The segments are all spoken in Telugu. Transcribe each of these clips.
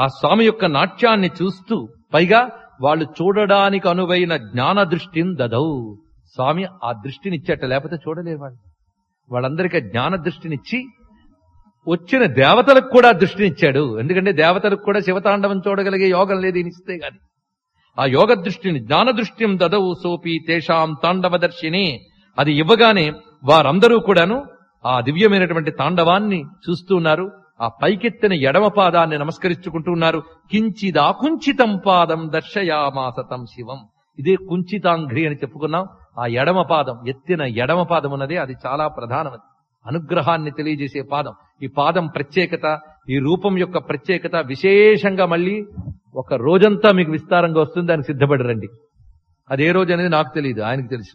ఆ స్వామి యొక్క నాట్యాన్ని చూస్తూ పైగా వాళ్ళు చూడడానికి అనువైన జ్ఞాన దృష్టిని దదౌ స్వామి ఆ దృష్టిని ఇచ్చట లేకపోతే చూడలేరు వాళ్ళు వాళ్ళందరికీ జ్ఞాన దృష్టినిచ్చి వచ్చిన దేవతలకు కూడా దృష్టినిచ్చాడు ఎందుకంటే దేవతలకు కూడా శివతాండవం చూడగలిగే యోగం లేదు ఈయన ఇస్తే గాని ఆ యోగ దృష్టిని జ్ఞాన దృష్టిం దదవు సోపి తేషాం తాండవదర్శిని అది ఇవ్వగానే వారందరూ కూడాను ఆ దివ్యమైనటువంటి తాండవాన్ని చూస్తూ ఉన్నారు ఆ పైకెత్తిన ఎడమ పాదాన్ని నమస్కరించుకుంటూ ఉన్నారు కించిదా కుంచితం పాదం దర్శయామాసతం శివం ఇదే కుంచితాంఘ్రి అని చెప్పుకున్నాం ఆ ఎడమ పాదం ఎత్తిన ఎడమ పాదం ఉన్నది అది చాలా ప్రధానమైనది అనుగ్రహాన్ని తెలియజేసే పాదం ఈ పాదం ప్రత్యేకత ఈ రూపం యొక్క ప్రత్యేకత విశేషంగా మళ్ళీ ఒక రోజంతా మీకు విస్తారంగా వస్తుంది దానికి సిద్ధపడి రండి అది ఏ రోజు అనేది నాకు తెలియదు ఆయనకు తెలుసు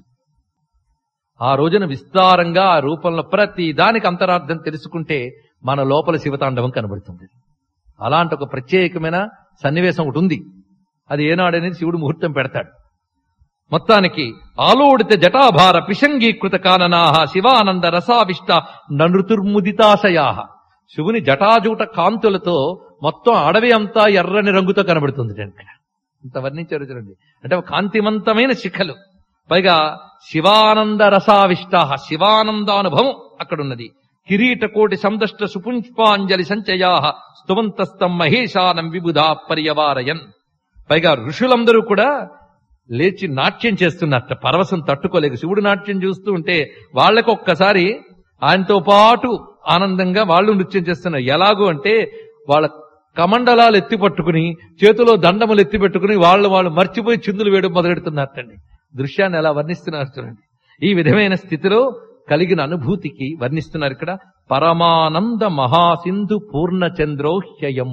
ఆ రోజున విస్తారంగా ఆ రూపంలో ప్రతి దానికి అంతరార్థం తెలుసుకుంటే మన లోపల శివతాండవం కనబడుతుంది అలాంటి ఒక ప్రత్యేకమైన సన్నివేశం ఒకటి ఉంది అది ఏనాడనేది శివుడు ముహూర్తం పెడతాడు మొత్తానికి ఆలోడిత జటాభార పిశంగీకృత కాననాహ శివానంద రసావిష్ట నృతుర్ముదితాశయా శివుని జటాజూట కాంతులతో మొత్తం అడవి అంతా ఎర్రని రంగుతో కనబడుతుంది ఇక్కడ ఇంత వర్ణించారు చూడండి అంటే ఒక కాంతివంతమైన శిఖలు పైగా శివానంద రసావిష్ట శివానందానుభవం అక్కడున్నది కిరీట కోటి సందష్ట సుపుష్పాంజలి సంచయా స్తువంతస్తం మహేశానం విబుధా పర్యవారయన్ పైగా ఋషులందరూ కూడా లేచి నాట్యం చేస్తున్నట్ట పరవశం తట్టుకోలేక శివుడు నాట్యం చూస్తూ ఉంటే వాళ్ళకి ఒక్కసారి ఆయనతో పాటు ఆనందంగా వాళ్ళు నృత్యం చేస్తున్నారు ఎలాగూ అంటే వాళ్ళ కమండలాలు ఎత్తి పట్టుకుని చేతిలో దండములు ఎత్తి పెట్టుకుని వాళ్ళు వాళ్ళు మర్చిపోయి చిందులు వేయడం మొదలెడుతున్నారటండి దృశ్యాన్ని ఎలా వర్ణిస్తున్నారు చూడండి ఈ విధమైన స్థితిలో కలిగిన అనుభూతికి వర్ణిస్తున్నారు ఇక్కడ పరమానంద మహాసింధు పూర్ణచంద్రోహ్యయం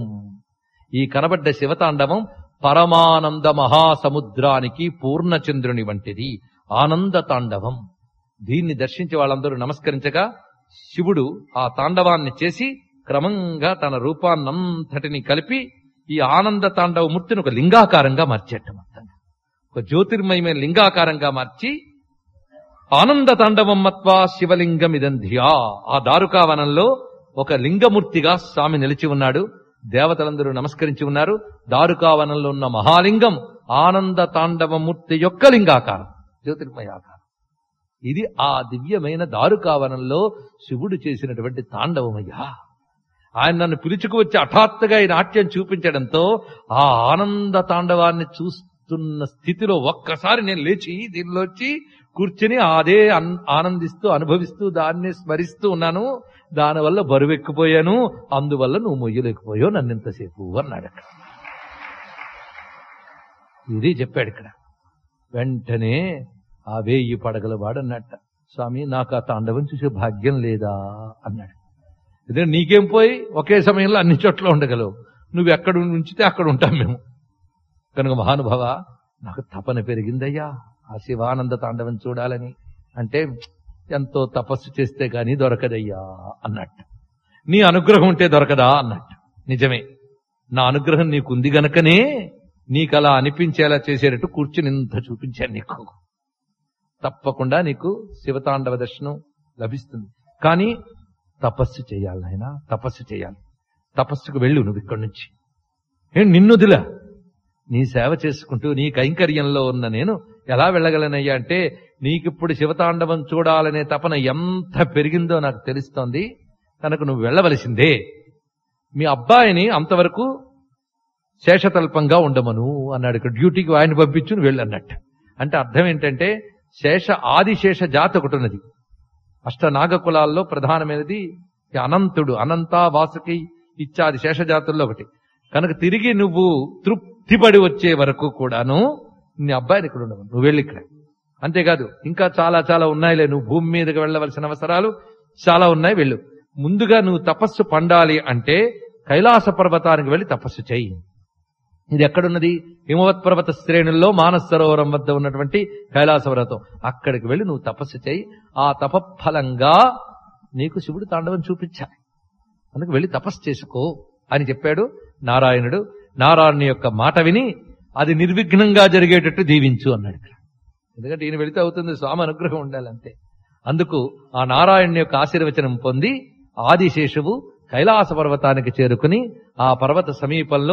ఈ కనబడ్డ శివతాండవం పరమానంద మహాసముద్రానికి పూర్ణచంద్రుని వంటిది ఆనంద తాండవం దీన్ని దర్శించి వాళ్ళందరూ నమస్కరించగా శివుడు ఆ తాండవాన్ని చేసి క్రమంగా తన రూపాన్నంతటిని కలిపి ఈ ఆనంద తాండవ మూర్తిని ఒక లింగాకారంగా మార్చేట మొత్తంగా ఒక జ్యోతిర్మయమైన లింగాకారంగా మార్చి ఆనంద తాండవం మత్వా శివలింగం ఇదంధ్యా ఆ దారుకావనంలో ఒక లింగమూర్తిగా స్వామి నిలిచి ఉన్నాడు దేవతలందరూ నమస్కరించి ఉన్నారు దారుకావనంలో ఉన్న మహాలింగం ఆనంద తాండవమూర్తి యొక్క లింగాకారం జ్యోతిర్మయాకారం ఇది ఆ దివ్యమైన దారుకావనంలో శివుడు చేసినటువంటి తాండవమయ్యా ఆయన నన్ను పిలుచుకు వచ్చి హఠాత్తుగా ఈ నాట్యం చూపించడంతో ఆ ఆనంద తాండవాన్ని చూస్తున్న స్థితిలో ఒక్కసారి నేను లేచి దీనిలో వచ్చి కూర్చుని అదే అన్- ఆనందిస్తూ అనుభవిస్తూ దాన్ని స్మరిస్తూ ఉన్నాను దానివల్ల బరువెక్కిపోయాను అందువల్ల నువ్వు మొయ్యలేకపోయావు నన్ను ఇంతసేపు అన్నాడు అక్కడ ఇది చెప్పాడు ఇక్కడ వెంటనే ఆ వేయి పడగల వాడన్నట్ట స్వామి నాకు ఆ తాండవం చూసే భాగ్యం లేదా అన్నాడు ఇదే నీకేం పోయి ఒకే సమయంలో అన్ని చోట్ల ఉండగలవు నువ్వు ఎక్కడ ఉంచితే అక్కడ ఉంటాం మేము కనుక మహానుభావ నాకు తపన పెరిగిందయ్యా ఆ శివానంద తాండవం చూడాలని అంటే ఎంతో తపస్సు చేస్తే గాని దొరకదయ్యా అన్నట్టు నీ అనుగ్రహం ఉంటే దొరకదా అన్నట్టు నిజమే నా అనుగ్రహం నీకుంది గనకనే నీకు అలా అనిపించేలా చేసేటట్టు కూర్చుని ఇంత చూపించాను నీకు తప్పకుండా నీకు శివతాండవ దర్శనం లభిస్తుంది కానీ తపస్సు చేయాలి నాయన తపస్సు చేయాలి తపస్సుకు వెళ్ళు నువ్వు ఇక్కడి నుంచి ఏం నిన్నుదిలా నీ సేవ చేసుకుంటూ నీ కైంకర్యంలో ఉన్న నేను ఎలా వెళ్ళగలనయ్యా అంటే నీకిప్పుడు శివతాండవం చూడాలనే తపన ఎంత పెరిగిందో నాకు తెలుస్తోంది కనుక నువ్వు వెళ్ళవలసిందే మీ అబ్బాయిని అంతవరకు శేషతల్పంగా ఉండమను అన్నాడు ఇక్కడ డ్యూటీకి ఆయన పంపించు నువ్వు వెళ్ళు అన్నట్టు అంటే అర్థం ఏంటంటే శేష ఆదిశేష జాతి ఒకటి ఉన్నది అష్టనాగ కులాల్లో ప్రధానమైనది ఈ అనంతుడు అనంత వాసుకి ఇత్యాది శేషజాతుల్లో ఒకటి కనుక తిరిగి నువ్వు తృప్తిపడి వచ్చే వరకు కూడాను నీ అబ్బాయిని ఇక్కడ ఉండవు నువ్వు వెళ్ళి ఇక్కడ అంతేకాదు ఇంకా చాలా చాలా ఉన్నాయిలే నువ్వు భూమి మీదకి వెళ్ళవలసిన అవసరాలు చాలా ఉన్నాయి వెళ్ళు ముందుగా నువ్వు తపస్సు పండాలి అంటే కైలాస పర్వతానికి వెళ్ళి తపస్సు చేయి ఇది ఎక్కడున్నది హిమవత్ పర్వత శ్రేణుల్లో మానస సరోవరం వద్ద ఉన్నటువంటి కైలాస పర్వతం అక్కడికి వెళ్ళి నువ్వు తపస్సు చేయి ఆ తపఫలంగా నీకు శివుడు తాండవం చూపించాలి అందుకు వెళ్ళి తపస్సు చేసుకో అని చెప్పాడు నారాయణుడు నారాయణుని యొక్క మాట విని అది నిర్విఘ్నంగా జరిగేటట్టు దీవించు అన్నాడు ఇక్కడ ఎందుకంటే ఈయన వెళితే అవుతుంది స్వామి అనుగ్రహం ఉండాలి అంతే అందుకు ఆ నారాయణుని యొక్క ఆశీర్వచనం పొంది ఆదిశేషువు కైలాస పర్వతానికి చేరుకుని ఆ పర్వత సమీపంలో